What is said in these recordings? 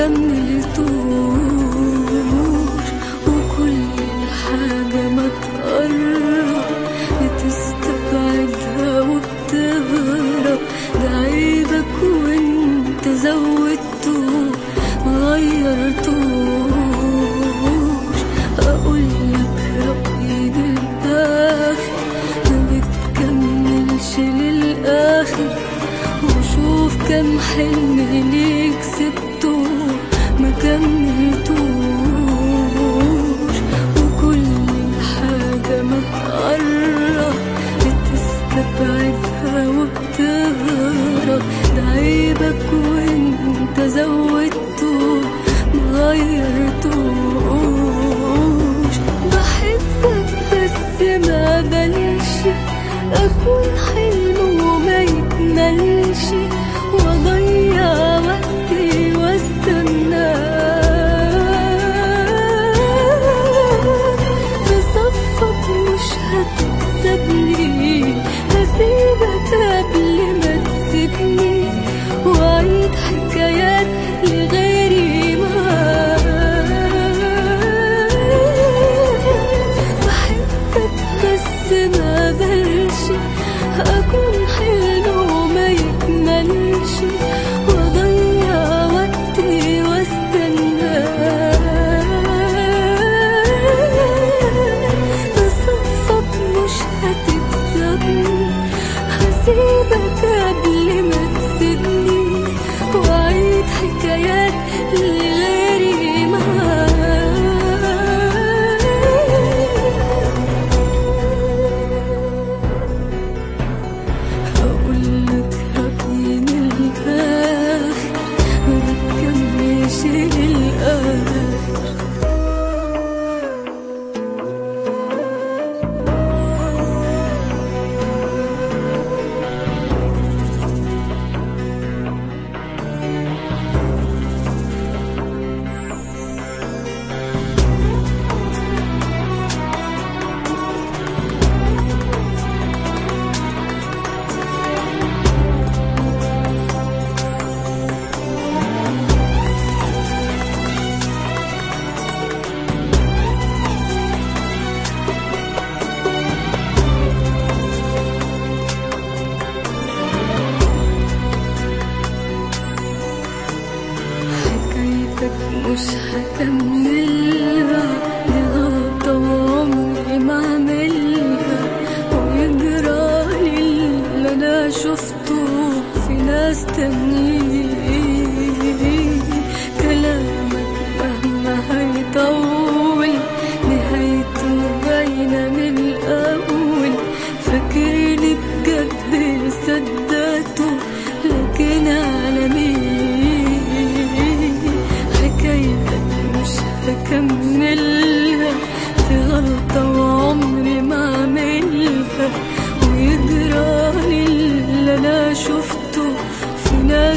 كملتوش وكل حاجة ما تقرب بتستبعدها وبتهرب ده عيبك وانت زودته مغيرتوش اقولك رأيي للآخر ما بتكملش للآخر وشوف كم حلم ليك سبته ما كملتوش وكل حاجة ما تقرب بتستبعدها وبتهرب ده عيبك وانت زودته مغيرتوش بحبك بس ما بلش أكون حلم وما يكملش وأضيع وقتي واستناك في صفك مش هتكسبني هسيبك قبل ما تسيبني وأعيد حكايات لغيري معاك بحبك بس ما بلش أكون حلو وما يكملش وأضيع وقتي واستناك بصفك مش هتكسبني هسيبك قبل ما تسيبني وأعيد حكايات لغيري معاك هقولك رأيي من الآخر ما بتكملش للآخر حكايتك مش هكملها دي غلطة وعمري ما اعملها ويجرالي اللي انا شفته في ناس تانيين كلامك مهما هيطول نهايته باينة من الأول فاكرني بجد صدقته لكن على مين حكايتك مش هكملها دي غلطة وعمري ما اعملها ويجرالي اللي انا شفته في ناس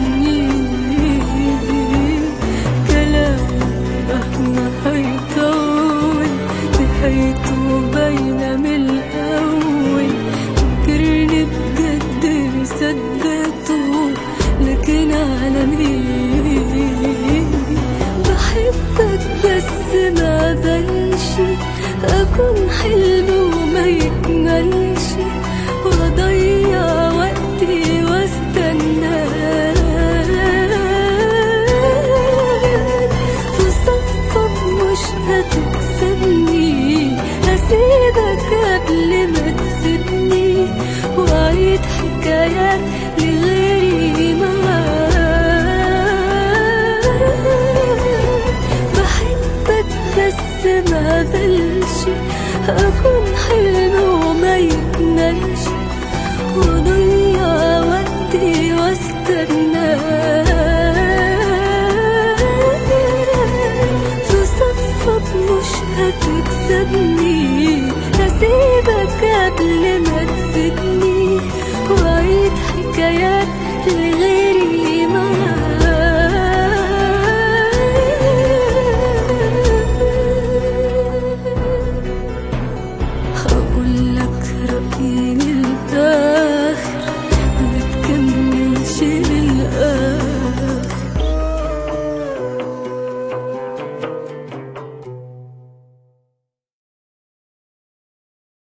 تانيين كلامك مهما هيطول نهايته باينة من الأول فاكرني بجد صدقته لكن على مين بحبك بس ما بنش أكون حلم وما يكملش وأضيع وقتي واستناك في صفك مش هتكسبني هسيبك قبل ما تسيبني وأعيد حكايات لغيري معاك بحبك بس ما بلش أكون حلم وما يكملش وأضيع وقتي واستناك في صفك مش هتكسبني هسيبك قبل ما تسيبني وأعيد حكايات لغيري